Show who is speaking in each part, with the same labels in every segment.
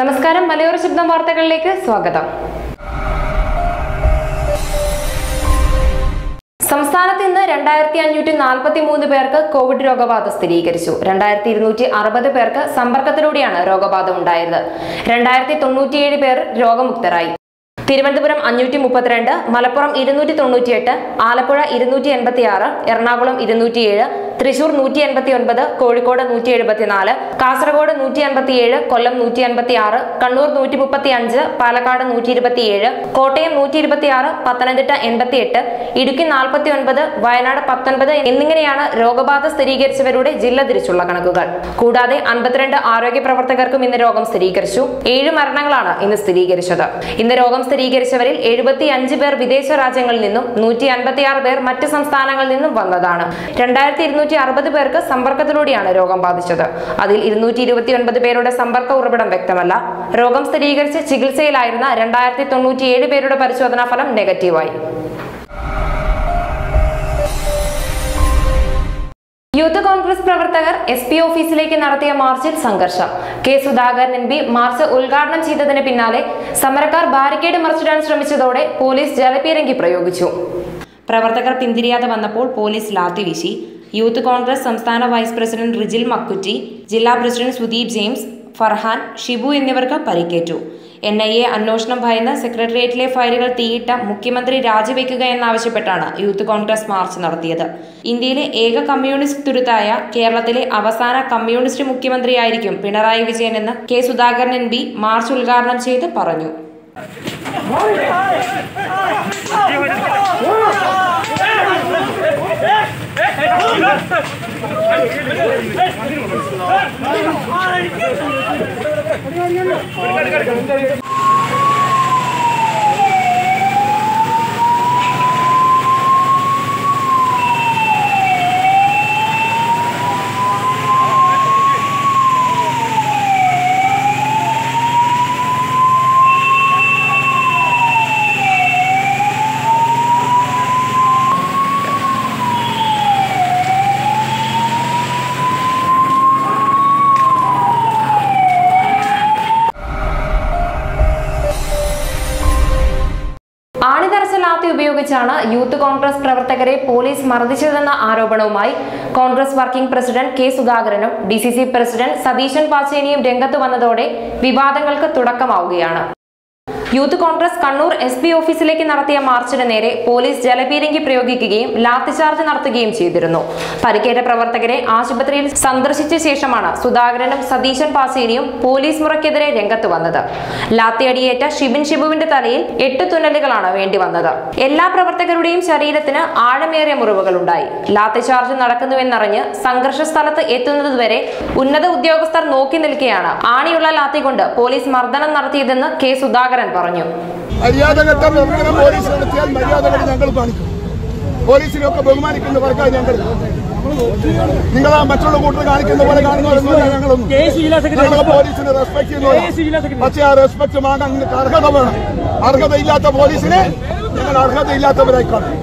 Speaker 1: നമസ്കാരം മലയോര ശബ്ദം വാർത്തകളിലേക്ക് സ്വാഗതം സംസ്ഥാനത്ത് ഇന്ന് രണ്ടായിരത്തി അഞ്ഞൂറ്റി നാൽപ്പത്തി മൂന്ന് പേർക്ക് കോവിഡ് രോഗബാധ സ്ഥിരീകരിച്ചു രണ്ടായിരത്തി ഇരുന്നൂറ്റി അറുപത് പേർക്ക് സമ്പർക്കത്തിലൂടെയാണ് രോഗബാധ ഉണ്ടായത് രണ്ടായിരത്തി തൊണ്ണൂറ്റിയേഴ് പേർ രോഗമുക്തരായി തിരുവനന്തപുരം അഞ്ഞൂറ്റി മുപ്പത്തിരണ്ട് മലപ്പുറം ഇരുന്നൂറ്റി തൊണ്ണൂറ്റിയെട്ട് ആലപ്പുഴ ഇരുന്നൂറ്റി എൺപത്തി ആറ് എറണാകുളം ഇരുന്നൂറ്റിയേഴ് തൃശൂർ നൂറ്റി എൺപത്തി ഒൻപത് കോഴിക്കോട് നൂറ്റി എഴുപത്തിനാല് കാസർഗോഡ് നൂറ്റി അൻപത്തിയേഴ് കൊല്ലം നൂറ്റി അൻപത്തി ആറ് കണ്ണൂർ നൂറ്റി മുപ്പത്തി അഞ്ച് പാലക്കാട് നൂറ്റി ഇരുപത്തിയേഴ് കോട്ടയം നൂറ്റി ഇരുപത്തി ആറ് പത്തനംതിട്ട എൺപത്തി എട്ട് ഇടുക്കി നാൽപ്പത്തി ഒൻപത് വയനാട് പത്തൊൻപത് എന്നിങ്ങനെയാണ് രോഗബാധ സ്ഥിരീകരിച്ചവരുടെ ജില്ല തിരിച്ചുള്ള കണക്കുകൾ കൂടാതെ അൻപത്തിരണ്ട് ആരോഗ്യ പ്രവർത്തകർക്കും ഇന്ന് രോഗം സ്ഥിരീകരിച്ചു ഏഴ് മരണങ്ങളാണ് ഇന്ന് സ്ഥിരീകരിച്ചത് ഇന്ന് രോഗം സ്ഥിരീകരിച്ചവരിൽ എഴുപത്തി അഞ്ച് പേർ വിദേശ രാജ്യങ്ങളിൽ നിന്നും നൂറ്റി അൻപത്തിയാറ് പേർ മറ്റ് സംസ്ഥാനങ്ങളിൽ നിന്നും വന്നതാണ് രണ്ടായിരത്തി ഇരുന്നൂറ്റി അറുപത് പേർക്ക് സമ്പർക്കത്തിലൂടെയാണ് രോഗം ബാധിച്ചത് അതിൽ ഇരുന്നൂറ്റി ഇരുപത്തി ഒൻപത് പേരുടെ സമ്പർക്ക ഉറവിടം വ്യക്തമല്ല രോഗം സ്ഥിരീകരിച്ച് ചികിത്സയിലായിരുന്ന രണ്ടായിരത്തി തൊണ്ണൂറ്റിയേഴ് പേരുടെ പരിശോധനാ ഫലം നെഗറ്റീവായി യൂത്ത് കോൺഗ്രസ് പ്രവർത്തകർ എസ് പി ഓഫീസിലേക്ക് നടത്തിയ മാർച്ചിൽ സംഘർഷം K Sudhakaran M P march ഉദ്ഘാടനം ചെയ്തതിന് പിന്നാലെ സമരക്കാർ ബാരിക്കേഡ് മറിച്ചിടാൻ ശ്രമിച്ചതോടെ പോലീസ് ജലപീരങ്കി പ്രയോഗിച്ചു പ്രവർത്തകർ പിന്തിരിയാതെ വന്നപ്പോൾ പോലീസ് ലാത്തി വീശി യൂത്ത് കോൺഗ്രസ് സംസ്ഥാന വൈസ് പ്രസിഡന്റ് റിജിൽ മക്കുറ്റി ജില്ലാ പ്രസിഡന്റ് സുദീപ് ജെയിംസ് ഫർഹാൻ ഷിബു എന്നിവർക്ക് പരിക്കേറ്റു എൻ ഐ എ അന്വേഷണം ഭയന്ന് സെക്രട്ടേറിയറ്റിലെ ഫയലുകൾ തീയിട്ട മുഖ്യമന്ത്രി രാജിവെക്കുക എന്നാവശ്യപ്പെട്ടാണ് യൂത്ത് കോൺഗ്രസ് മാർച്ച് നടത്തിയത് ഇന്ത്യയിലെ ഏക കമ്മ്യൂണിസ്റ്റ് തുരുത്തായ കേരളത്തിലെ അവസാന കമ്മ്യൂണിസ്റ്റ് മുഖ്യമന്ത്രിയായിരിക്കും പിണറായി വിജയൻ എന്ന് K Sudhakaran M P march ഉദ്ഘാടനം ചെയ്ത് പറഞ്ഞു ആണിതറച്ച ലാത്തി ഉപയോഗിച്ചാണ് യൂത്ത് കോൺഗ്രസ് പ്രവർത്തകരെ പോലീസ് മർദ്ദിച്ചതെന്ന ആരോപണവുമായി കോൺഗ്രസ് വർക്കിംഗ് പ്രസിഡന്റ് കെ സുധാകരനും D C C president Satheesan പാച്ചേനിയും രംഗത്ത് വന്നതോടെ വിവാദങ്ങൾക്ക് തുടക്കമാവുകയാണ് youth Congress Kannur S P ഓഫീസിലേക്ക് നടത്തിയ മാർച്ചിന് നേരെ പോലീസ് ജലപീരങ്കി പ്രയോഗിക്കുകയും ലാത്തിചാർജ് നടത്തുകയും ചെയ്തിരുന്നു പരിക്കേറ്റ പ്രവർത്തകരെ ആശുപത്രിയിൽ സന്ദർശിച്ച ശേഷമാണ് സുധാകരനും സതീശൻ പാസേനിയും പോലീസ് മുറയ്ക്കെതിരെ രംഗത്ത് വന്നത് ലാത്തിയടിയേറ്റ ഷിബിൻ ഷിബുവിന്റെ തലയിൽ എട്ട് തുന്നലുകളാണ് വേണ്ടി വന്നത് എല്ലാ പ്രവർത്തകരുടെയും ശരീരത്തിന് ആഴമേറിയ മുറിവുകൾ ഉണ്ടായി ലാത്തിചാർജ് നടക്കുന്നുവെന്നറിഞ്ഞ് സംഘർഷ സ്ഥലത്ത് എത്തുന്നതുവരെ ഉന്നത ഉദ്യോഗസ്ഥർ നോക്കി നിൽക്കെയാണ് ആണിയുള്ള ലാത്തി കൊണ്ട് പോലീസ് മർദ്ദനം നടത്തിയതെന്ന് കെ സുധാകരൻ പറഞ്ഞു
Speaker 2: മര്യാദഘട്ട പ്രവർത്തനം പോലീസ് നടത്തിയാൽ മര്യാദകൾ ഞങ്ങൾ കാണിക്കും പോലീസിനെയൊക്കെ ബഹുമാനിക്കുന്നവർക്കായി ഞങ്ങൾ നിങ്ങൾ ആ മറ്റുള്ള കൂട്ടർ കാണിക്കുന്ന പോലെ കാണുന്നവരൊന്നും ഞങ്ങളൊന്നും ഞങ്ങൾ പോലീസിനെ റെസ്പെക്ട് ചെയ്യുന്നു പക്ഷേ ആ റെസ്പെക്ട് വാങ്ങാൻ നിങ്ങൾക്ക് അർഹത വേണം അർഹതയില്ലാത്ത പോലീസിനെ ഞങ്ങൾ അർഹതയില്ലാത്തവരായി കാണും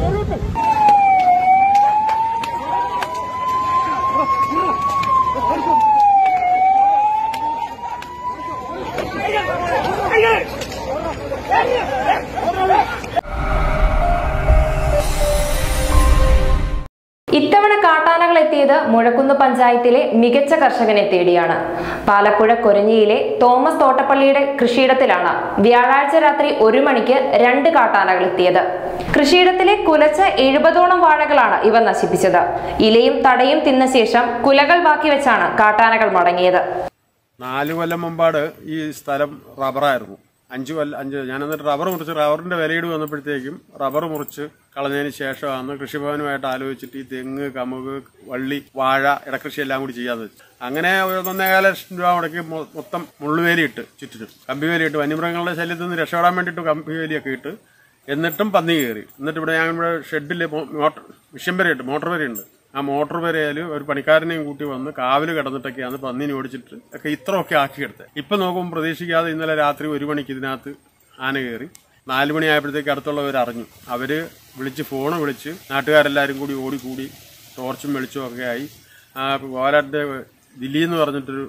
Speaker 1: ഇത്തവണ കാട്ടാനകൾ എത്തിയത് മുഴക്കുന്ന് പഞ്ചായത്തിലെ മികച്ച കർഷകനെ തേടിയാണ് പാലപ്പുഴ കൊരഞ്ഞിയിലെ തോമസ് തോട്ടപ്പള്ളിയുടെ കൃഷിയിടത്തിലാണ് വ്യാഴാഴ്ച രാത്രി ഒരു മണിക്ക് രണ്ട് കാട്ടാനകൾ എത്തിയത് കൃഷിയിടത്തിലെ കുലച്ച എഴുപതോളം വാഴകളാണ് ഇവ നശിപ്പിച്ചത് ഇലയും തടയും തിന്ന ശേഷം കുലകൾ ബാക്കി വെച്ചാണ് കാട്ടാനകൾ മടങ്ങിയത്
Speaker 3: നാല് കൊല്ലം മുമ്പാട് ഈ സ്ഥലം റബ്ബറായിരുന്നു അഞ്ച് കൊല്ലം അഞ്ച് ഞാൻ എന്നിട്ട് റബ്ബർ മുറിച്ച് റബ്ബറിന്റെ വിലയിട് വന്നപ്പോഴത്തേക്കും റബ്ബർ മുറിച്ച് കളഞ്ഞതിന് ശേഷമാണ് കൃഷിഭവനുമായിട്ട് ആലോചിച്ചിട്ട് ഈ തെങ്ങ് കമുക് വള്ളി വാഴ ഇടകൃഷി എല്ലാം കൂടി ചെയ്യാന്ന് വെച്ചു അങ്ങനെ ഒരു ഒന്നേകാല ലക്ഷം രൂപ മുടക്കി മൊ- മൊത്തം മുള്ളുവേലി ഇട്ട് ചുറ്റിനും കമ്പിവേലി ഇട്ട് വന്യമൃഗങ്ങളുടെ ശല്യത്തിൽ നിന്ന് രക്ഷപ്പെടാൻ വേണ്ടിയിട്ട് കമ്പിവേലിയൊക്കെ ഇട്ട് എന്നിട്ടും പന്നി കയറി എന്നിട്ട് ഇവിടെ ഞാൻ ഇവിടെ ഷെഡിൽ മോട്ടർ മിഷൻ വരെയുണ്ട് മോട്ടോർ വരെയുണ്ട് ആ മോട്ടോർ വരയിൽ ഒരു പണിക്കാരനെയും കൂട്ടി വന്ന് കാവില് കിടന്നിട്ടൊക്കെയാണ് പന്നിനെ ഓടിച്ചിട്ട് ഒക്കെ ഇത്രയൊക്കെ ആക്കിയെടുത്തത് ഇപ്പൊ നോക്കുമ്പോൾ പ്രതീക്ഷിക്കാതെ ഇന്നലെ രാത്രി ഒരു മണിക്ക് ഇതിനകത്ത് ആന കയറി നാല് മണിയായപ്പോഴത്തേക്ക് അടുത്തുള്ളവർ അറിഞ്ഞു അവര് വിളിച്ച് ഫോണ് വിളിച്ച് നാട്ടുകാരെല്ലാവരും കൂടി ഓടിക്കൂടി ടോർച്ചും വെളിച്ചവും ഒക്കെ ആയി ആ ഗോലാട്ടിന്റെ ദില്ലി എന്ന് പറഞ്ഞിട്ടൊരു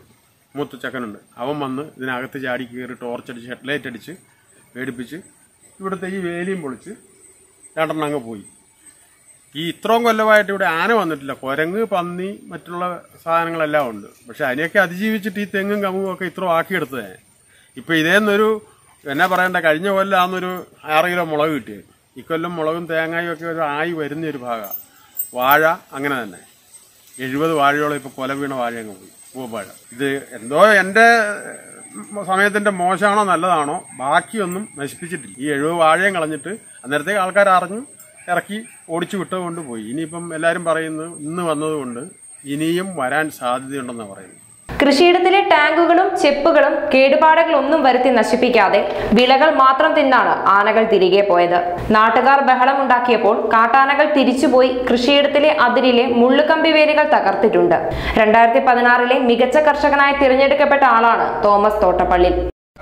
Speaker 3: മൂത്ത ചക്കനുണ്ട് അവൻ വന്ന് ഇതിനകത്ത് ചാടി കയറി ടോർച്ചടിച്ച് ഹെഡ്ലൈറ്റ് അടിച്ച് പേടിപ്പിച്ച് ഇവിടുത്തെ ഈ വേലിയും പൊളിച്ച് രണ്ടെണ്ണം അങ്ങ് പോയി ഈ ഇത്രയും കൊല്ലമായിട്ട് ഇവിടെ ആന വന്നിട്ടില്ല കുരങ്ങ് പന്നി മറ്റുള്ള സാധനങ്ങളെല്ലാം ഉണ്ട് പക്ഷെ അതിനെയൊക്കെ അതിജീവിച്ചിട്ട് ഈ തെങ്ങും കമുകും ഒക്കെ ഇത്ര ആക്കിയെടുത്തത് ഇപ്പൊ ഇതേന്നൊരു എന്നാ പറയണ്ട കഴിഞ്ഞ കൊല്ലം ആന്നൊരു ആറ് കിലോ മുളക് കിട്ടിയത് ഇക്കൊല്ലം മുളകും തേങ്ങയും ഒക്കെ ഒരു ആയി വരുന്ന ഒരു ഭാഗമാണ് വാഴ അങ്ങനെ തന്നെ എഴുപത് വാഴയോളം ഇപ്പൊ കൊല വീണ വാഴ അങ്ങ് പോയി പൂവാഴ ഇത് എന്തോ എന്റെ സമയത്തിന്റെ മോശമാണോ നല്ലതാണോ ബാക്കിയൊന്നും നശിപ്പിച്ചിട്ടില്ല ഈ എഴുപത് വാഴയും കളഞ്ഞിട്ട് അന്നേരത്തേക്ക് ആൾക്കാർ അറിഞ്ഞു ഇറക്കി ഓടിച്ചു വിട്ടുകൊണ്ട് പോയി ഇനിയിപ്പം എല്ലാവരും പറയുന്നു ഇന്ന് വന്നതുകൊണ്ട് ഇനിയും വരാൻ സാധ്യതയുണ്ടെന്നാണ് പറയുന്നത്
Speaker 1: കൃഷിയിടത്തിലെ ടാങ്കുകളും ചെപ്പുകളും കേടുപാടുകളൊന്നും വരുത്തി നശിപ്പിക്കാതെ വിളകൾ മാത്രം തിന്നാണ് ആനകൾ തിരികെ പോയത് നാട്ടുകാർ ബഹളമുണ്ടാക്കിയപ്പോൾ കാട്ടാനകൾ തിരിച്ചുപോയി കൃഷിയിടത്തിലെ അതിരിലെ മുള്ളുകമ്പി വേലികൾ തകർത്തിട്ടുണ്ട് രണ്ടായിരത്തി പതിനാറിലെ മികച്ച കർഷകനായി തിരഞ്ഞെടുക്കപ്പെട്ട ആളാണ് തോമസ് തോട്ടപ്പള്ളി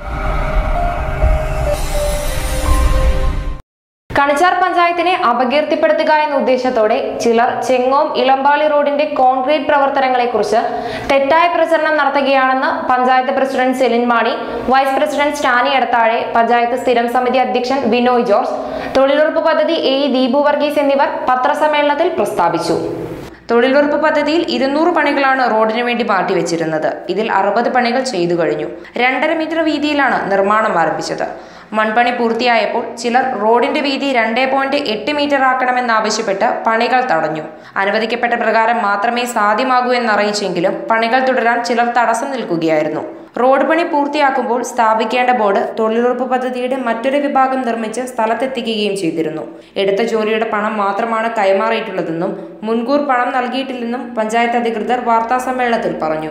Speaker 1: കണിച്ചാർ പഞ്ചായത്തിനെ അപകീർത്തിപ്പെടുത്തുക എന്ന ഉദ്ദേശത്തോടെ ചിലർ ചെങ്ങോം ഇളമ്പാളി റോഡിന്റെ കോൺക്രീറ്റ് പ്രവർത്തനങ്ങളെക്കുറിച്ച് തെറ്റായ പ്രചരണം നടത്തുകയാണെന്ന് panchayat president Celine Mani vice president Stany Edathazhe panchayat സ്ഥിരം സമിതി അധ്യക്ഷൻ ബിനോയ് ജോർജ് തൊഴിലുറപ്പ് പദ്ധതി എ ഇ ദീപു വർഗീസ് എന്നിവർ പത്രസമ്മേളനത്തിൽ പ്രസ്താവിച്ചു തൊഴിലുറപ്പ് പദ്ധതിയിൽ ഇരുന്നൂറ് പണികളാണ് റോഡിന് വേണ്ടി മാറ്റിവെച്ചിരുന്നത് ഇതിൽ അറുപത് പണികൾ ചെയ്തു കഴിഞ്ഞു രണ്ടര മീറ്റർ വീതിയിലാണ് നിർമ്മാണം ആരംഭിച്ചത് മൺപണി പൂർത്തിയായപ്പോൾ ചിലർ റോഡിന്റെ വീതി രണ്ടേ പോയിന്റ് എട്ട് മീറ്റർ ആക്കണമെന്നാവശ്യപ്പെട്ട് പണികൾ തടഞ്ഞു അനുവദിക്കപ്പെട്ട പ്രകാരം മാത്രമേ സാധ്യമാകൂ എന്നറിയിച്ചെങ്കിലും പണികൾ തുടരാൻ ചിലർ തടസ്സം നിൽക്കുകയായിരുന്നു റോഡ് പണി പൂർത്തിയാക്കുമ്പോൾ സ്ഥാപിക്കേണ്ട ബോർഡ് തൊഴിലുറപ്പ് പദ്ധതിയുടെ മറ്റൊരു വിഭാഗം നിർമ്മിച്ച് സ്ഥലത്തെത്തിക്കുകയും ചെയ്തിരുന്നു എടുത്ത ജോലിയുടെ പണം മാത്രമാണ് കൈമാറിയിട്ടുള്ളതെന്നും മുൻകൂർ പണം നൽകിയിട്ടില്ലെന്നും പഞ്ചായത്ത് അധികൃതർ വാർത്താസമ്മേളനത്തിൽ പറഞ്ഞു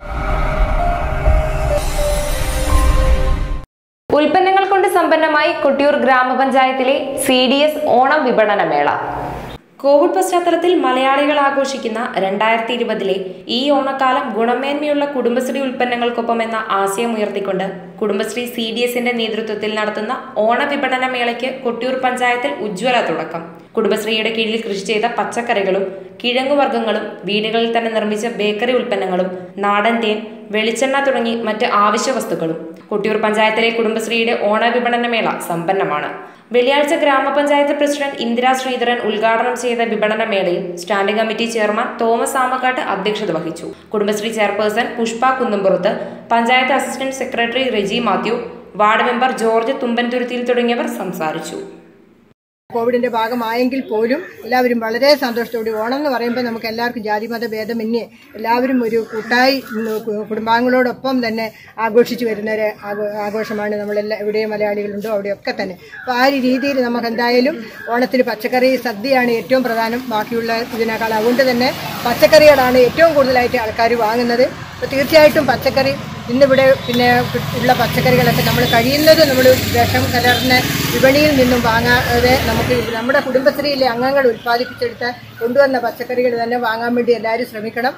Speaker 1: ഉൽപ്പന്നങ്ങൾ കൊണ്ട് സമ്പന്നമായി കൊട്ടിയൂർ ഗ്രാമപഞ്ചായത്തിലെ സി ഡി എസ് ഓണം വിപണന മേള കോവിഡ് പശ്ചാത്തലത്തിൽ മലയാളികൾ ആഘോഷിക്കുന്ന രണ്ടായിരത്തി ഇരുപതിലെ ഈ ഓണക്കാലം ഗുണമേന്മയുള്ള കുടുംബശ്രീ ഉൽപ്പന്നങ്ങൾക്കൊപ്പം എന്ന ആശയം ഉയർത്തിക്കൊണ്ട് കുടുംബശ്രീ സി ഡി എസിന്റെ നേതൃത്വത്തിൽ നടത്തുന്ന ഓണ വിപണന മേളയ്ക്ക് കൊട്ടിയൂർ പഞ്ചായത്തിൽ ഉജ്ജ്വല തുടക്കം കുടുംബശ്രീയുടെ കീഴിൽ കൃഷി ചെയ്ത പച്ചക്കറികളും കിഴങ്ങുവർഗ്ഗങ്ങളും വീടുകളിൽ തന്നെ നിർമ്മിച്ച ബേക്കറി ഉൽപ്പന്നങ്ങളും നാടൻ തേൻ വെളിച്ചെണ്ണ തുടങ്ങി മറ്റ് ആവശ്യ വസ്തുക്കളും കൊട്ടിയൂർ പഞ്ചായത്തിലെ കുടുംബശ്രീയുടെ ഓണ വിപണന മേള സമ്പന്നമാണ് വെള്ളിയാഴ്ച ഗ്രാമപഞ്ചായത്ത് പ്രസിഡന്റ് ഇന്ദിരാ ശ്രീധരൻ ഉദ്ഘാടനം ചെയ്ത വിപണന മേളയിൽ standing committee chairman Thomas Amakkattu അധ്യക്ഷത വഹിച്ചു Kudumbashree chairperson Pushpa Kunnumpurath panchayat assistant secretary Reji Mathew ward member George Thumbanthuruthiyil തുടങ്ങിയവർ സംസാരിച്ചു
Speaker 4: കോവിഡിന്റെ ഭാഗമായെങ്കിൽ പോലും എല്ലാവരും വളരെ സന്തോഷത്തോടെ ഓണം എന്ന് പറയുമ്പോൾ നമുക്ക് എല്ലാവർക്കും ജാതിമത ഭേദമന്യേ എല്ലാവരും ഒരു കൂട്ടായി ഇന്ന് കു- കുടുംബാംഗങ്ങളോടൊപ്പം തന്നെ ആഘോഷിച്ചു വരുന്ന ഒരു ആഘോ- ആഘോഷമാണ് നമ്മളെല്ലാം എവിടെ മലയാളികളുണ്ടോ അവിടെയൊക്കെ തന്നെ അപ്പോൾ ആ ഒരു രീതിയിൽ നമുക്ക് എന്തായാലും ഓണത്തിന് പച്ചക്കറി സദ്യയാണ് ഏറ്റവും പ്രധാനം ബാക്കിയുള്ള ഇതിനേക്കാൾ അതുകൊണ്ട് തന്നെ പച്ചക്കറികളാണ് ഏറ്റവും കൂടുതലായിട്ട് ആൾക്കാർ വാങ്ങുന്നത് അപ്പോൾ തീർച്ചയായിട്ടും പച്ചക്കറി ഇന്നിവിടെ പിന്നെ ഉള്ള പച്ചക്കറികളൊക്കെ നമ്മൾ കഴിയുന്നത് നമ്മൾ വിഷം കലർന്ന വിപണിയിൽ നിന്നും വാങ്ങാതെ നമുക്ക് നമ്മുടെ കുടുംബശ്രീയിലെ അംഗങ്ങൾ ഉൽപ്പാദിപ്പിച്ചെടുത്ത് കൊണ്ടുവന്ന പച്ചക്കറികൾ തന്നെ വാങ്ങാൻ വേണ്ടി എല്ലാവരും ശ്രമിക്കണം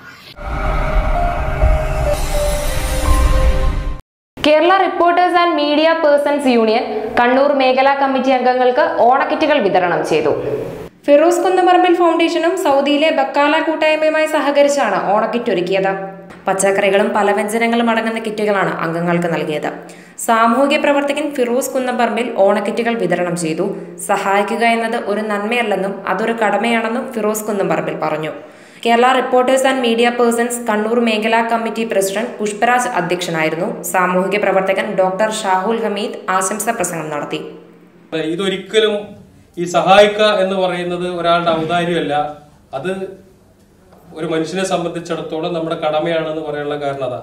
Speaker 1: Kerala reporters and media persons union Kannur മേഖലാ കമ്മിറ്റി അംഗങ്ങൾക്ക് ഓണക്കിറ്റുകൾ വിതരണം ചെയ്തു ഫിറോസ് കുന്നമറമ്പിൽ ഫൗണ്ടേഷനും സൗദിയിലെ ബക്കാല കൂട്ടായ്മയുമായി സഹകരിച്ചാണ് ഓണക്കിറ്റ് ഒരുക്കിയത് പച്ചക്കറികളും പലവ്യഞ്ജനങ്ങളും അടങ്ങുന്ന കിറ്റുകളാണ് അംഗങ്ങൾക്ക് നൽകിയത് സാമൂഹിക പ്രവർത്തകൻ ഫിറോസ് കുന്നപ്പറമ്പിൽ ഓണക്കിറ്റുകൾ വിതരണം ചെയ്തു സഹായിക്കുക എന്നത് ഒരു നന്മയല്ലെന്നും അതൊരു കടമയാണെന്നും ഫിറോസ് കുന്നപ്പറമ്പിൽ പറഞ്ഞു Kerala reporters and media persons Kannur മേഖലാ കമ്മിറ്റി പ്രസിഡന്റ് പുഷ്പരാജ് അധ്യക്ഷനായിരുന്നു സാമൂഹിക പ്രവർത്തകൻ ഡോക്ടർ ഷാഹുൽ ഹമീദ് ആശംസാ പ്രസംഗം നടത്തി
Speaker 5: ഇതൊരിക്കലും ഈ സഹായിക്കുക എന്ന് പറയുന്നത് ഒരാളുടെ ഔദാര്യമല്ല അത് ഒരു മനുഷ്യനെ സംബന്ധിച്ചിടത്തോളം നമ്മുടെ കടമയാണെന്ന് പറയാനുള്ള കാരണം അതാ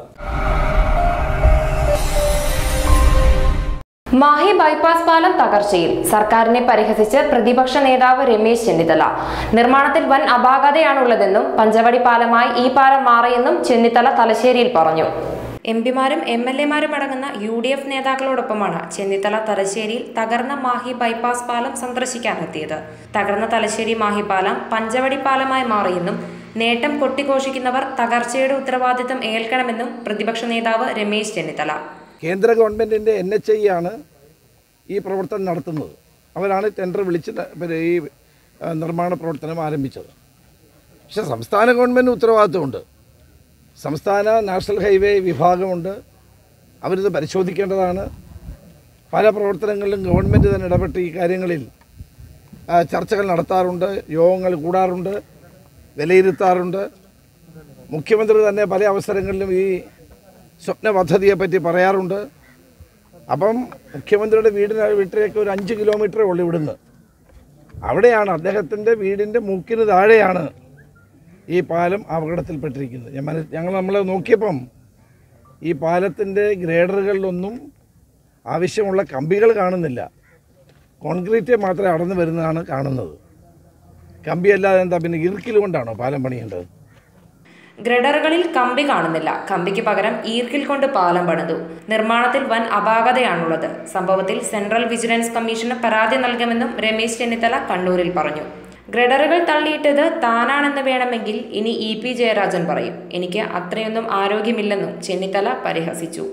Speaker 1: മാഹി ബൈപ്പാസ് പാലം തകർച്ചയിൽ സർക്കാരിനെ പരിഹസിച്ച് പ്രതിപക്ഷ നേതാവ് രമേശ് ചെന്നിത്തല നിർമ്മാണത്തിൽ വൻ അപാകതയാണുള്ളതെന്നും പഞ്ചവടി പാലമായി ഈ പാലം മാറിയെന്നും ചെന്നിത്തല തലശ്ശേരിയിൽ പറഞ്ഞു എം പിമാരും എം എൽ എമാരും അടങ്ങുന്ന യു ഡി എഫ് നേതാക്കളോടൊപ്പമാണ് ചെന്നിത്തല തലശ്ശേരിയിൽ തകർന്ന മാഹി ബൈപ്പാസ് പാലം സന്ദർശിക്കാനെത്തിയത് തകർന്ന തലശ്ശേരി മാഹി പാലം പഞ്ചവടി പാലമായി മാറിയെന്നും നേട്ടം കൊട്ടിഘോഷിക്കുന്നവർ തകർച്ചയുടെ ഉത്തരവാദിത്തം ഏൽക്കണമെന്നും പ്രതിപക്ഷ നേതാവ് രമേശ് ചെന്നിത്തല
Speaker 6: കേന്ദ്ര ഗവൺമെൻറ്റിൻ്റെ എൻ എച്ച് ഐ ആണ് ഈ പ്രവർത്തനം നടത്തുന്നത് അവരാണ് ടെൻഡർ വിളിച്ച് ന- പിന്നെ ഈ ആ, നിർമ്മാണ പ്രവർത്തനം ആരംഭിച്ചത് പക്ഷെ സംസ്ഥാന ഗവൺമെൻറ് ഉത്തരവാദിത്വമുണ്ട് സംസ്ഥാന നാഷണൽ ഹൈവേ വിഭാഗമുണ്ട് അവരിത് പരിശോധിക്കേണ്ടതാണ് പല പ്രവർത്തനങ്ങളിലും ഗവൺമെൻറ് തന്നെ ഇടപെട്ട് ഈ കാര്യങ്ങളിൽ ആ, ചർച്ചകൾ നടത്താറുണ്ട് യോഗങ്ങൾ കൂടാറുണ്ട് വിലയിരുത്താറുണ്ട് മുഖ്യമന്ത്രി തന്നെ പല അവസരങ്ങളിലും ഈ സ്വപ്ന പദ്ധതിയെപ്പറ്റി പറയാറുണ്ട് അപ്പം മുഖ്യമന്ത്രിയുടെ വീടിന് വീട്ടിലേക്ക് ഒരു അഞ്ച് കിലോമീറ്ററേ ഉള്ളൂ ഇവിടുന്ന് അവിടെയാണ് അദ്ദേഹത്തിൻ്റെ വീടിൻ്റെ മൂക്കിന് താഴെയാണ് ഈ പാലം അപകടത്തിൽപ്പെട്ടിരിക്കുന്നത് ഞാൻ മന ഞങ്ങൾ നമ്മൾ നോക്കിയപ്പം ഈ പാലത്തിൻ്റെ ഗ്രേഡറുകളിലൊന്നും ആവശ്യമുള്ള കമ്പികൾ കാണുന്നില്ല കോൺക്രീറ്റ് മാത്രമേ അടന്നു വരുന്നതാണ് കാണുന്നത് കമ്പിയല്ലാതെ എന്താ പിന്നെ ഇറുക്കിൽ കൊണ്ടാണോ പാലം പണിയേണ്ടത്
Speaker 1: ഗ്രഡറുകളിൽ കമ്പി കാണുന്നില്ല കമ്പിക്ക് പകരം ഈർക്കിൽ കൊണ്ട് പാലം പണിതു നിർമ്മാണത്തിൽ വൻ അപാകതയാണുള്ളത് സംഭവത്തിൽ സെൻട്രൽ വിജിലൻസ് കമ്മീഷന് പരാതി നൽകുമെന്നും രമേശ് ചെന്നിത്തല കണ്ണൂരിൽ പറഞ്ഞു ഗ്രഡറുകൾ തള്ളിയിട്ടത് താനാണെന്ന് വേണമെങ്കിൽ ഇനി ഇ പി ജയരാജൻ പറയും എനിക്ക് അത്രയൊന്നും ആരോഗ്യമില്ലെന്നും ചെന്നിത്തല പരിഹസിച്ചു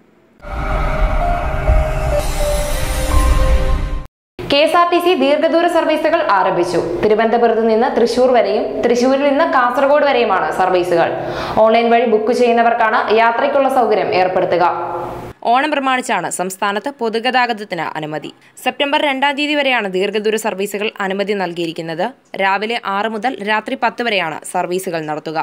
Speaker 1: K S R T C ദീർഘദൂര സർവീസുകൾ ആരംഭിച്ചു തിരുവനന്തപുരത്ത് നിന്ന് തൃശൂർ വരെയും തൃശൂരിൽ നിന്ന് കാസർഗോഡ് വരെയുമാണ് സർവീസുകൾ ഓൺലൈൻ വഴി ബുക്ക് ചെയ്യുന്നവർക്കാണ് യാത്രയ്ക്കുള്ള സൗകര്യം ഏർപ്പെടുത്തുക ഓണം പ്രമാണിച്ചാണ് സംസ്ഥാനത്ത് പൊതുഗതാഗതത്തിന് അനുമതി സെപ്റ്റംബർ രണ്ടാം തീയതി വരെയാണ് ദീർഘദൂര സർവീസുകൾ അനുമതി നൽകിയിരിക്കുന്നത് രാവിലെ ആറ് മുതൽ രാത്രി പത്ത് വരെയാണ് സർവീസുകൾ നടത്തുക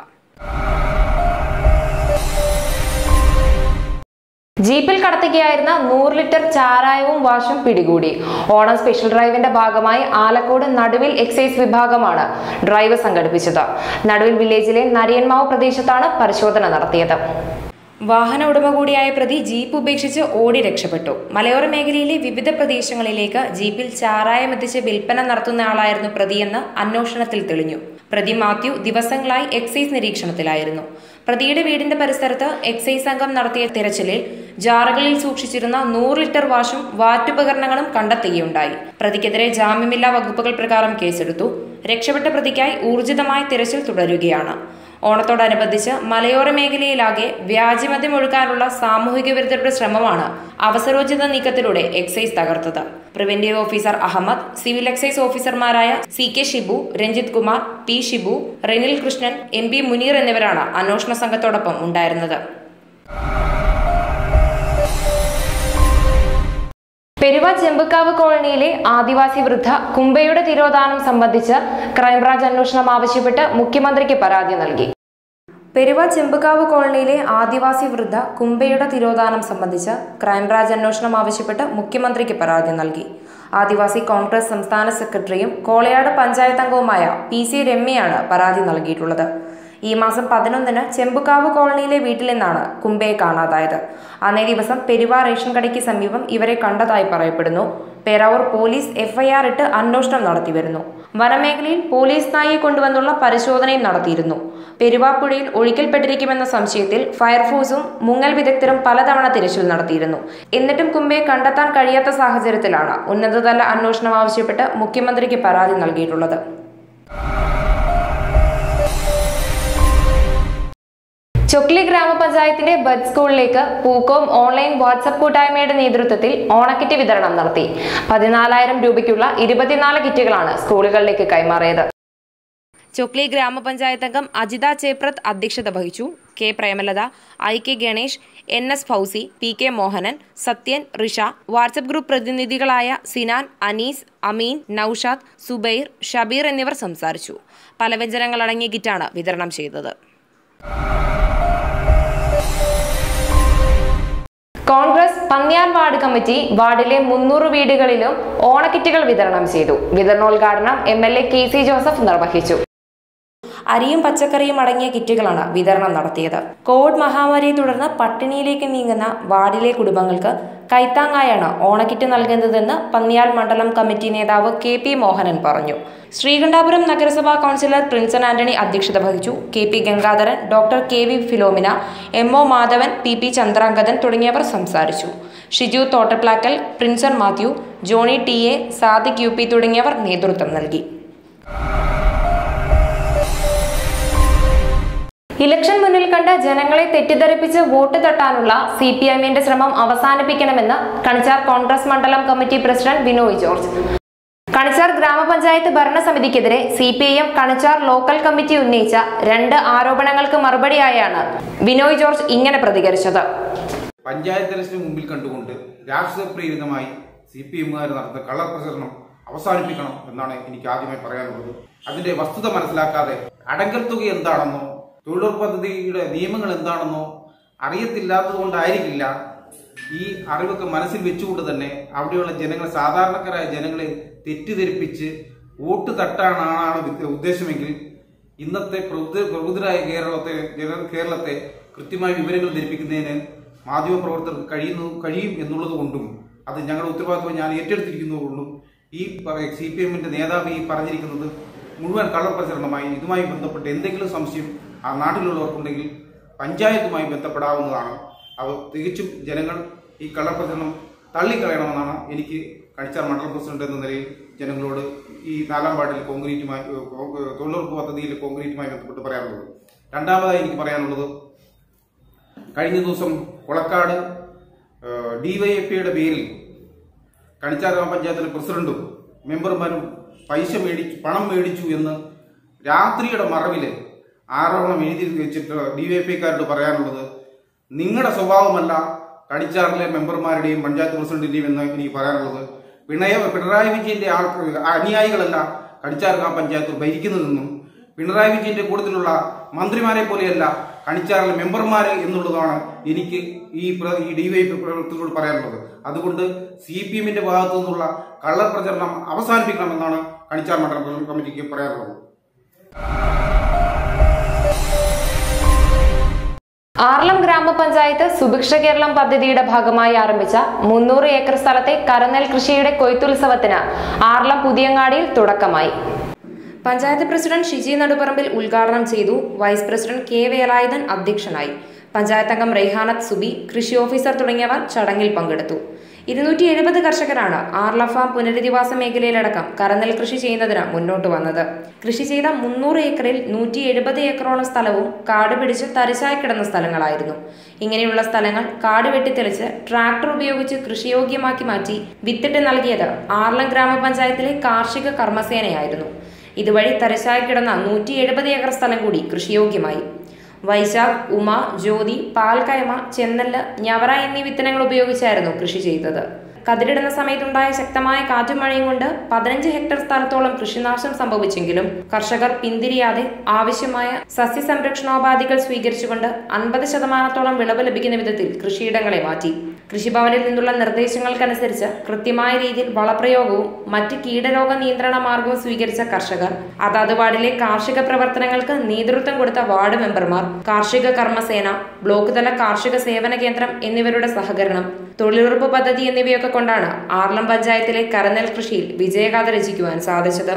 Speaker 1: ജീപ്പിൽ കടത്തുകയായിരുന്ന നൂറ് ലിറ്റർ ചാരായവും വാഷും പിടികൂടി ഓണം സ്പെഷ്യൽ ഡ്രൈവിന്റെ ഭാഗമായി ആലക്കോട് നടുവിൽ എക്സൈസ് വിഭാഗമാണ് ഡ്രൈവ് സംഘടിപ്പിച്ചത് നടുവിൽ വില്ലേജിലെ നരിയൻമാവ് പ്രദേശത്താണ് പരിശോധന നടത്തിയത് വാഹന ഉടമ കൂടിയായ പ്രതി ജീപ്പ് ഉപേക്ഷിച്ച് ഓടി രക്ഷപ്പെട്ടു മലയോര മേഖലയിലെ വിവിധ പ്രദേശങ്ങളിലേക്ക് ജീപ്പിൽ ചാരായം എത്തിച്ച് വിൽപ്പന നടത്തുന്നയാളായിരുന്നു പ്രതിയെന്ന് അന്വേഷണത്തിൽ തെളിഞ്ഞു പ്രതി മാത്യു ദിവസങ്ങളായി എക്സൈസ് നിരീക്ഷണത്തിലായിരുന്നു പ്രതിയുടെ വീടിന്റെ പരിസരത്ത് എക്സൈസ് സംഘം നടത്തിയ തിരച്ചിലിൽ ജാറുകളിൽ സൂക്ഷിച്ചിരുന്ന നൂറ് ലിറ്റർ വാഷും വാറ്റുപകരണങ്ങളും കണ്ടെത്തുകയുണ്ടായി പ്രതിക്കെതിരെ ജാമ്യമില്ലാ വകുപ്പുകൾ പ്രകാരം കേസെടുത്തു രക്ഷപ്പെട്ട പ്രതിക്കായി ഊർജിതമായ തിരച്ചിൽ തുടരുകയാണ് ഓണത്തോടനുബന്ധിച്ച് മലയോര മേഖലയിലാകെ വ്യാജമദ്യം ഒഴുക്കാനുള്ള സാമൂഹിക വിരുദ്ധരുടെ ശ്രമമാണ് അവസരോചിത നീക്കത്തിലൂടെ എക്സൈസ് തകർത്തത് preventive officer Ahammed civil excise ഓഫീസർമാരായ C K Shibu Ranjith Kumar P Shibu Renil Krishnan M P Muneer എന്നിവരാണ് അന്വേഷണ സംഘത്തോടൊപ്പം ഉണ്ടായിരുന്നത് പെരുവ ചെമ്പക്കാവ് കോളനിയിലെ ആദിവാസി വൃദ്ധ കുംബയുടെ തിരോധാനം സംബന്ധിച്ച് ക്രൈംബ്രാഞ്ച് അന്വേഷണം ആവശ്യപ്പെട്ട് മുഖ്യമന്ത്രിക്ക് പരാതി നൽകി പെരുവ ചെമ്പുകാവ് കോളനിയിലെ ആദിവാസി വൃദ്ധ കുംബയുടെ തിരോധാനം സംബന്ധിച്ച് ക്രൈംബ്രാഞ്ച് അന്വേഷണം ആവശ്യപ്പെട്ട് മുഖ്യമന്ത്രിക്ക് പരാതി നൽകി ആദിവാസി കോൺഗ്രസ് സംസ്ഥാന സെക്രട്ടറിയും കോളയാട് പഞ്ചായത്ത് അംഗവുമായ പി സി രമ്യയാണ് പരാതി നൽകിയിട്ടുള്ളത് ഈ മാസം പതിനൊന്നിന് ചെമ്പുകാവ് കോളനിയിലെ വീട്ടിൽ നിന്നാണ് കുംബയെ കാണാതായത് അന്നേ ദിവസം പെരുവ റേഷൻ കടയ്ക്ക് സമീപം ഇവരെ കണ്ടതായി പറയപ്പെടുന്നു പേരാവൂർ പോലീസ് എഫ്ഐആർ ഇട്ട് അന്വേഷണം നടത്തിവരുന്നു വനമേഖലയിൽ പോലീസ് നായയെ കൊണ്ടുവന്നുള്ള പരിശോധനയും നടത്തിയിരുന്നു പെരുവാപ്പുഴയിൽ ഒഴിക്കൽപ്പെട്ടിരിക്കുമെന്ന സംശയത്തിൽ ഫയർഫോഴ്സും മുങ്ങൽ വിദഗ്ധരും പലതവണ തിരച്ചിൽ നടത്തിയിരുന്നു എന്നിട്ടും കുംബയെ കണ്ടെത്താൻ കഴിയാത്ത സാഹചര്യത്തിലാണ് ഉന്നതതല അന്വേഷണം ആവശ്യപ്പെട്ട് മുഖ്യമന്ത്രിക്ക് പരാതി നൽകിയിട്ടുള്ളത് ചൊക്ലി ഗ്രാമപഞ്ചായത്തിന്റെ ബഡ് സ്കൂളിലേക്ക് പൂക്കോം ഓൺലൈൻ വാട്സപ്പ് കൂട്ടായ്മയുടെ നേതൃത്വത്തിൽ ഓണക്കിറ്റ് വിതരണം നടത്തി പതിനാലായിരം രൂപയ്ക്കുള്ള ഇരുപത്തിനാല് കിറ്റുകളാണ് സ്കൂളുകളിലേക്ക് കൈമാറിയത് ചൊക്ലി ഗ്രാമപഞ്ചായത്ത് അംഗം അജിത ചേപ്രത് അധ്യക്ഷത വഹിച്ചു K Premalatha I K Ganesh N S Fousi P K Mohanan Sathyan Risha WhatsApp group പ്രതിനിധികളായ സിനാൻ അനീസ് അമീൻ നൌഷാദ് സുബൈർ ഷബീർ എന്നിവർ സംസാരിച്ചു പലവ്യഞ്ജനങ്ങൾ അടങ്ങിയ കിറ്റാണ് വിതരണം ചെയ്തത് കോൺഗ്രസ് പന്ന്യാൻ വാർഡ് കമ്മിറ്റി വാർഡിലെ മുന്നൂറ് വീടുകളിലും ഓണക്കിറ്റുകൾ വിതരണം ചെയ്തു വിതരണോദ്ഘാടനം M L A K C Joseph നിർവഹിച്ചു അരിയും പച്ചക്കറിയും അടങ്ങിയ കിറ്റുകളാണ് വിതരണം നടത്തിയത് കോവിഡ് മഹാമാരിയെ തുടർന്ന് പട്ടിണിയിലേക്ക് നീങ്ങുന്ന വാർഡിലെ കുടുംബങ്ങൾക്ക് കൈത്താങ്ങായാണ് ഓണക്കിറ്റ് നൽകുന്നതെന്ന് പന്നിയാൽ മണ്ഡലം കമ്മിറ്റി നേതാവ് കെ പി മോഹനൻ പറഞ്ഞു ശ്രീകണ്ഠാപുരം നഗരസഭാ കൗൺസിലർ പ്രിൻസൺ ആന്റണി അധ്യക്ഷത വഹിച്ചു K P Gangadharan doctor K V Philomina M O Madhavan P P Chandrangathan തുടങ്ങിയവർ സംസാരിച്ചു Shiju Thottaplackal Prinson Mathew Johny T A Sadiq U P തുടങ്ങിയവർ നേതൃത്വം നൽകി ഇലക്ഷൻ മുന്നിൽ കണ്ട് ജനങ്ങളെ തെറ്റിദ്ധരിപ്പിച്ച് വോട്ട് തട്ടാനുള്ള സി പി എമ്മിന്റെ ശ്രമം അവസാനിപ്പിക്കണമെന്ന് കണിച്ചാർ കോൺഗ്രസ് മണ്ഡലം കമ്മിറ്റി പ്രസിഡന്റ് ബിനോയ് ജോർജ് കണിച്ചാർ ഗ്രാമപഞ്ചായത്ത് ഭരണസമിതിക്കെതിരെ C P I M Kanichar local committee ഉന്നയിച്ച രണ്ട് ആരോപണങ്ങൾക്ക് മറുപടിയായാണ് ബിനോയ് ജോർജ് ഇങ്ങനെ പ്രതികരിച്ചത്
Speaker 7: പഞ്ചായത്ത് ഇലക്ഷന് മുമ്പിൽ കണ്ടുകൊണ്ട് രാഷ്ട്രീയ പ്രേരിതമായി സി പി എമ്മുകാർ നടത്തുന്ന കള്ളർ പ്രചരണം അവസാനിപ്പിക്കണം എന്നാണ് എനിക്ക് ആദ്യമായി പറയാനുള്ളത് അതിന്റെ വസ്തുത മനസ്സിലാക്കാതെ അടങ്കൽ തുക എന്താണെന്നോ തൊഴിലുറപ്പ് പദ്ധതിയുടെ നിയമങ്ങൾ എന്താണെന്നോ അറിയത്തില്ലാത്തത് കൊണ്ടായിരിക്കില്ല ഈ അറിവൊക്കെ മനസ്സിൽ വെച്ചുകൊണ്ട് തന്നെ അവിടെയുള്ള ജനങ്ങൾ സാധാരണക്കാരായ ജനങ്ങളെ തെറ്റിദ്ധരിപ്പിച്ച് വോട്ട് തട്ടാനാണ് വിദ്യ- ഉദ്ദേശമെങ്കിൽ ഇന്നത്തെ പ്രബുദ്ധ പ്രബുദ്ധരായ കേരളത്തെ ജന- കേരളത്തെ കൃത്യമായ വിവരങ്ങൾ ധരിപ്പിക്കുന്നതിന് മാധ്യമപ്രവർത്തകർക്ക് കഴിയുന്നു കഴിയും എന്നുള്ളത് കൊണ്ടും അത് ഞങ്ങളുടെ ഉത്തരവാദിത്വം ഞാൻ ഏറ്റെടുത്തിരിക്കുന്നതുകൊണ്ടും ഈ സി പി എമ്മിന്റെ നേതാവ് ഈ പറഞ്ഞിരിക്കുന്നത് മുഴുവൻ കള്ളപ്രചരണമായി ഇതുമായി ബന്ധപ്പെട്ട് എന്തെങ്കിലും സംശയം ആ നാട്ടിലുള്ളവർക്കുണ്ടെങ്കിൽ പഞ്ചായത്തുമായി ബന്ധപ്പെടാവുന്നതാണ് അത് തികച്ചും ജനങ്ങൾ ഈ കള്ളപ്രചരണം തള്ളിക്കളയണമെന്നാണ് എനിക്ക് കണിച്ചാർ മണ്ഡലം പ്രസിഡന്റ് എന്ന നിലയിൽ ജനങ്ങളോട് ഈ നാലാം വാർഡിൽ കോൺക്രീറ്റുമായി ഏഹ്, കോ- ഏഹ്, തൊഴിലുറപ്പ് പദ്ധതിയിൽ കോൺക്രീറ്റുമായി ബന്ധപ്പെട്ട് പറയാനുള്ളത് രണ്ടാമതായി എനിക്ക് പറയാനുള്ളത് കഴിഞ്ഞ ദിവസം കൊളക്കാട് ഡിവൈഎഫ്ഐയുടെ പേരിൽ കണിച്ചാർ ഗ്രാമപഞ്ചായത്തിലെ പ്രസിഡന്റും മെമ്പർമാരും പൈസ മേടിച്ചു പണം മേടിച്ചു എന്ന് രാത്രിയുടെ മറവില് ആരോപണം എഴുതി വെച്ചിട്ട് ഡിവൈഎഫ്ഐക്കാരോട് പറയാനുള്ളത് നിങ്ങളുടെ സ്വഭാവമല്ല കണിച്ചാറിലെ മെമ്പർമാരുടെയും പഞ്ചായത്ത് പ്രസിഡന്റിന്റെയും എന്ന് എനിക്ക് പറയാനുള്ളത് പിണയ പിണറായി വിജയന്റെ ആൾ അനുയായികളല്ല കണിച്ചാർ ഗ്രാമപഞ്ചായത്ത് ഭരിക്കുന്നതെന്നും പിണറായി വിജയന്റെ കൂട്ടത്തിലുള്ള മന്ത്രിമാരെ പോലെയല്ല കണിച്ചാറിലെ മെമ്പർമാര് എന്നുള്ളതാണ് എനിക്ക് ഈ പ്ര- ഈ ഡിവൈഎഫ് പ്രവർത്തകരോട് പറയാനുള്ളത് അതുകൊണ്ട് സി പി എമ്മിന്റെ ഭാഗത്തു നിന്നുള്ള കള്ളപ്രചരണം അവസാനിപ്പിക്കണമെന്നാണ് കണിച്ചാർ മണ്ഡലം കമ്മിറ്റിക്ക് പറയാനുള്ളത്
Speaker 1: ആർലം ഗ്രാമപഞ്ചായത്ത് സുഭിക്ഷ കേരളം പദ്ധതിയുടെ ഭാഗമായി ആരംഭിച്ച മുന്നൂറ് ഏക്കർ സ്ഥലത്തെ കരനെൽ കൃഷിയുടെ കൊയ്ത്തുത്സവത്തിന് ആർലം പുതിയങ്ങാടിയിൽ തുടക്കമായി പഞ്ചായത്ത് പ്രസിഡന്റ് ഷിജി നടുപറമ്പിൽ ഉദ്ഘാടനം ചെയ്തു വൈസ് പ്രസിഡന്റ് കെ വേലായുധൻ അധ്യക്ഷനായി പഞ്ചായത്ത് അംഗം റെയ്ഹാനത്ത് സുബി കൃഷി ഓഫീസർ തുടങ്ങിയവർ ചടങ്ങിൽ പങ്കെടുത്തു ഇരുന്നൂറ്റി എഴുപത് കർഷകരാണ് ആർല ഫാം പുനരധിവാസ മേഖലയിലടക്കം കരനെൽ കൃഷി ചെയ്യുന്നതിന് മുന്നോട്ട് വന്നത് കൃഷി ചെയ്ത മുന്നൂറ് ഏക്കറിൽ നൂറ്റി എഴുപത് ഏക്കറോളം സ്ഥലവും കാട് പിടിച്ച് തരിശായി കിടന്ന സ്ഥലങ്ങളായിരുന്നു ഇങ്ങനെയുള്ള സ്ഥലങ്ങൾ കാട് വെട്ടിത്തെളിച്ച് ട്രാക്ടർ ഉപയോഗിച്ച് കൃഷിയോഗ്യമാക്കി മാറ്റി വിത്തിട്ട് നൽകിയത് ആർലം ഗ്രാമപഞ്ചായത്തിലെ കാർഷിക കർമ്മസേനയായിരുന്നു ഇതുവഴി തരിശായി കിടന്ന നൂറ്റി എഴുപത് ഏക്കർ സ്ഥലം കൂടി കൃഷിയോഗ്യമായി വൈശാഖ് ഉമ ജ്യോതി പാൽക്കയമ ചെന്നല്ല് ഞവറ എന്നീ വിത്തനങ്ങൾ ഉപയോഗിച്ചായിരുന്നു കൃഷി ചെയ്തത് കതിരിടുന്ന സമയത്തുണ്ടായ ശക്തമായ കാറ്റും മഴയും കൊണ്ട് പതിനഞ്ച് ഹെക്ടർ സ്ഥലത്തോളം കൃഷിനാശം സംഭവിച്ചെങ്കിലും കർഷകർ പിന്തിരിയാതെ ആവശ്യമായ സസ്യസംരക്ഷണോപാധികൾ സ്വീകരിച്ചുകൊണ്ട് അൻപത് ശതമാനത്തോളം വിളവ് ലഭിക്കുന്ന വിധത്തിൽ കൃഷിയിടങ്ങളെ മാറ്റി കൃഷിഭവനിൽ നിന്നുള്ള നിർദ്ദേശങ്ങൾക്കനുസരിച്ച് കൃത്യമായ രീതിയിൽ വളപ്രയോഗവും മറ്റ് കീടരോഗ നിയന്ത്രണ മാർഗവും സ്വീകരിച്ച കർഷകർ അതാത് വാർഡിലെ കാർഷിക പ്രവർത്തനങ്ങൾക്ക് നേതൃത്വം കൊടുത്ത വാർഡ് മെമ്പർമാർ കാർഷിക കർമ്മസേന ബ്ലോക്ക് തല കാർഷിക സേവന കേന്ദ്രം എന്നിവരുടെ സഹകരണം തൊഴിലുറപ്പ് പദ്ധതി എന്നിവയൊക്കെ കൊണ്ടാണ് ആർലം പഞ്ചായത്തിലെ കരനെൽ കൃഷിയിൽ വിജയഗാഥ രചിക്കുവാൻ സാധിച്ചത്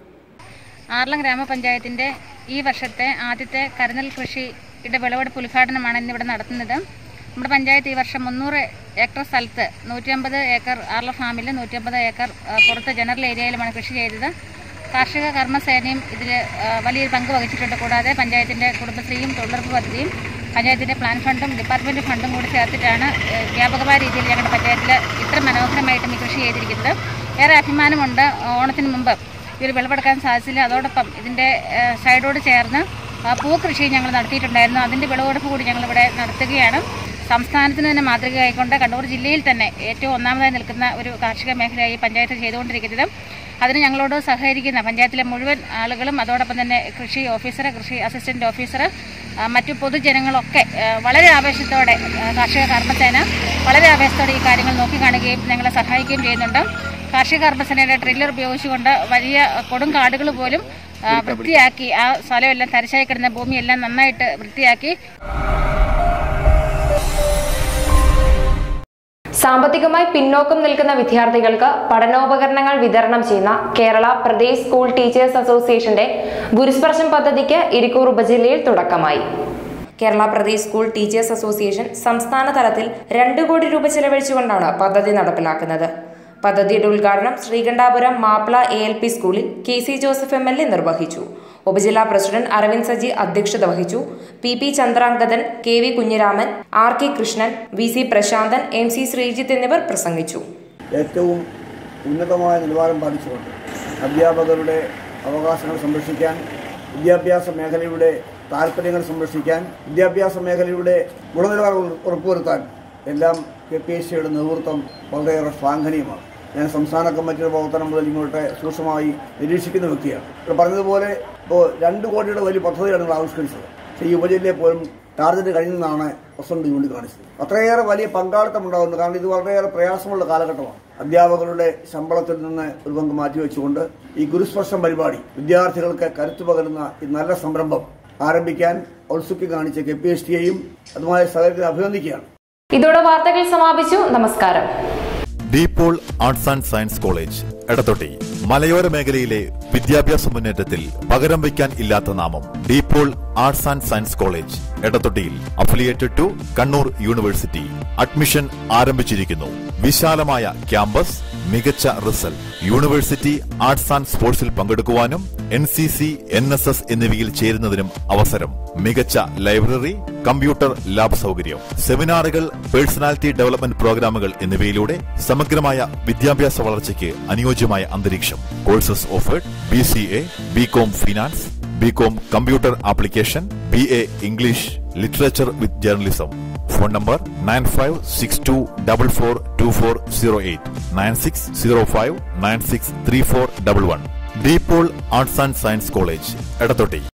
Speaker 8: ആർലം ഗ്രാമപഞ്ചായത്തിൻ്റെ ഈ വർഷത്തെ ആദ്യത്തെ കരുന്നൽ കൃഷിയുടെ വിളവെടുപ്പ് ഉദ്ഘാടനമാണ് ഇന്നിവിടെ നടത്തുന്നത് നമ്മുടെ പഞ്ചായത്ത് ഈ വർഷം മുന്നൂറ് ഏക്കർ സ്ഥലത്ത് നൂറ്റിയമ്പത് ഏക്കർ ആർല ഫാമിൽ നൂറ്റിയമ്പത് ഏക്കർ ആ, പുറത്ത് ജനറൽ ഏരിയയിലുമാണ് കൃഷി ചെയ്തത് കാർഷിക കർമ്മസേനയും ഇതിൽ വലിയൊരു പങ്ക് വഹിച്ചിട്ടുണ്ട് കൂടാതെ പഞ്ചായത്തിൻ്റെ കുടുംബശ്രീയും തൊഴിലുറപ്പ് പദ്ധതിയും പഞ്ചായത്തിൻ്റെ പ്ലാൻ ഫണ്ടും ഡിപ്പാർട്ട്മെൻറ്റ് ഫണ്ടും കൂടി ചേർത്തിട്ടാണ് ഏഹ്, വ്യാപകമായ രീതിയിൽ ഞങ്ങളുടെ പഞ്ചായത്തിൽ ഇത്ര മനോഹരമായിട്ടും ഈ കൃഷി ചെയ്തിരിക്കുന്നത് ഏറെ അഭിമാനമുണ്ട് ഓണത്തിന് മുമ്പ് ഈ ഒരു വിളവെടുക്കാൻ സാധിച്ചില്ല അതോടൊപ്പം ഇതിൻ്റെ ഏഹ്, സൈഡോട് ചേർന്ന് ആ, പൂക്കൃഷി ഞങ്ങൾ നടത്തിയിട്ടുണ്ടായിരുന്നു അതിൻ്റെ വിളവെടുപ്പ് കൂടി ഞങ്ങളിവിടെ നടത്തുകയാണ് സംസ്ഥാനത്തിന് തന്നെ മാതൃകയായിക്കൊണ്ട് കണ്ണൂർ ജില്ലയിൽ തന്നെ ഏറ്റവും ഒന്നാമതായി നിൽക്കുന്ന ഒരു കാർഷിക മേഖലയായി പഞ്ചായത്ത് ചെയ്തുകൊണ്ടിരിക്കുന്നത് അതിന് ഞങ്ങളോട് സഹകരിക്കുന്ന പഞ്ചായത്തിലെ മുഴുവൻ ആളുകളും അതോടൊപ്പം തന്നെ കൃഷി ഓഫീസർ കൃഷി അസിസ്റ്റന്റ് ഓഫീസർ ആ, മറ്റു പൊതുജനങ്ങളൊക്കെ ആ, വളരെ ആവേശത്തോടെ ആ, കാർഷിക കർമ്മസേന വളരെ ആവേശത്തോടെ ഈ കാര്യങ്ങൾ നോക്കിക്കാണുകയും ഞങ്ങളെ സഹായിക്കുകയും ചെയ്യുന്നുണ്ട് കാർഷിക കർമ്മസേനയുടെ ട്രില്ലർ ഉപയോഗിച്ചുകൊണ്ട് വലിയ കൊടും കാടുകൾ പോലും ആ, വൃത്തിയാക്കി ആ സ്ഥലമെല്ലാം തരിശായി കിടന്ന ഭൂമിയെല്ലാം നന്നായിട്ട് വൃത്തിയാക്കി
Speaker 1: സാമ്പത്തികമായി പിന്നോക്കം നിൽക്കുന്ന വിദ്യാർത്ഥികൾക്ക് പഠനോപകരണങ്ങൾ വിതരണം ചെയ്യുന്ന കേരള പ്രദേശ് സ്കൂൾ ടീച്ചേഴ്സ് അസോസിയേഷന്റെ ഗുരുസ്പർശം പദ്ധതിക്ക് ഇരിക്കൂർ ഉപജില്ലയിൽ തുടക്കമായി Kerala Pradesh school teachers association സംസ്ഥാന തലത്തിൽ രണ്ട് കോടി രൂപ ചെലവഴിച്ചുകൊണ്ടാണ് പദ്ധതി നടപ്പിലാക്കുന്നത് പദ്ധതിയുടെ ഉദ്ഘാടനം Sreekandapuram Mappila A L P സ്കൂളിൽ K C Joseph M L A നിർവഹിച്ചു ഉപജില്ലാ പ്രസിഡന്റ് അരവിന്ദ് സജി അധ്യക്ഷത വഹിച്ചു P P Chandrangathan K V Kunhiraman R K Krishnan V C Prasanthan M C Sreejith എന്നിവർ പ്രസംഗിച്ചു
Speaker 9: ഏറ്റവും ഉന്നതമായ നിലവാരം പാലിച്ചുകൊണ്ട് അധ്യാപകരുടെ അവകാശങ്ങൾ സംരക്ഷിക്കാൻ വിദ്യാഭ്യാസ മേഖലയുടെ താല്പര്യങ്ങൾ സംരക്ഷിക്കാൻ വിദ്യാഭ്യാസ മേഖലയുടെ ഗുണനിലവാരം ഉറ- ഉറപ്പുവരുത്താൻ എല്ലാം കെ പി എസ് സിയുടെ നേതൃത്വം വളരെയേറെ ശ്ലാഘനീയമാണ് ഞാൻ സംസ്ഥാന കമ്മിറ്റിയുടെ പ്രവർത്തനം മുതൽ ഇങ്ങോട്ട് സൂക്ഷ്മമായി നിരീക്ഷിക്കുന്ന വ്യക്തിയാണ് ഇവിടെ പറഞ്ഞതുപോലെ ഇപ്പോൾ രണ്ട് കോടിയുടെ വലിയ പദ്ധതിയാണ് നിങ്ങൾ ആവിഷ്കരിച്ചത് പക്ഷേ ഈ ഉപജില്ലയെ പോലും ടാർഗറ്റ് കഴിഞ്ഞെന്നാണ് പ്രസിഡന്റ് ചൂണ്ടിക്കാണിച്ചത് അത്രയേറെ വലിയ പങ്കാളിത്തം ഉണ്ടാകുന്നു കാരണം ഇത് വളരെയേറെ പ്രയാസമുള്ള കാലഘട്ടമാണ് അധ്യാപകരുടെ ശമ്പളത്തിൽ നിന്ന് ഒരു പങ്ക് മാറ്റിവെച്ചുകൊണ്ട് ഈ ഗുരുസ്പർശം പരിപാടി വിദ്യാർത്ഥികൾക്ക് കരുത്തു പകരുന്ന ഈ നല്ല സംരംഭം ആരംഭിക്കാൻ ഔത്സുക്യം കാണിച്ച കെ പി എസ് ടിയെയും അതുമായി സഹകരിച്ച് അഭിനന്ദിക്കുകയാണ്
Speaker 1: ഇതോടെ വാർത്തകൾ സമാപിച്ചു നമസ്കാരം
Speaker 10: DePaul arts and science college Edathotty മലയോര മേഖലയിലെ വിദ്യാഭ്യാസ മുന്നേറ്റത്തിൽ പകരം വയ്ക്കാൻ ഇല്ലാത്ത നാമം DePaul arts and science college എടത്തൊട്ടിയിൽ affiliated to Kannur university admission ആരംഭിച്ചിരിക്കുന്നു വിശാലമായ ക്യാമ്പസ് മികച്ച റിസൾട്ട് യൂണിവേഴ്സിറ്റി ആർട്സ് ആൻഡ് സ്പോർട്സിൽ പങ്കെടുക്കുവാനും N C C N S S എന്നിവയിൽ ചേരുന്നതിനും അവസരം മികച്ച ലൈബ്രറി കമ്പ്യൂട്ടർ ലാബ് സൗകര്യം സെമിനാറുകൾ പേഴ്സണാലിറ്റി ഡെവലപ്മെന്റ് പ്രോഗ്രാമുകൾ എന്നിവയിലൂടെ സമഗ്രമായ വിദ്യാഭ്യാസ വളർച്ചയ്ക്ക് അനുയോജ്യമായ അന്തരീക്ഷം courses offered B C A B com finance B com computer application B A English literature with journalism phone number nine five six two double four two four zero eight nine six zero five nine six three four double one DePaul arts and science college എടത്തൊട്ടി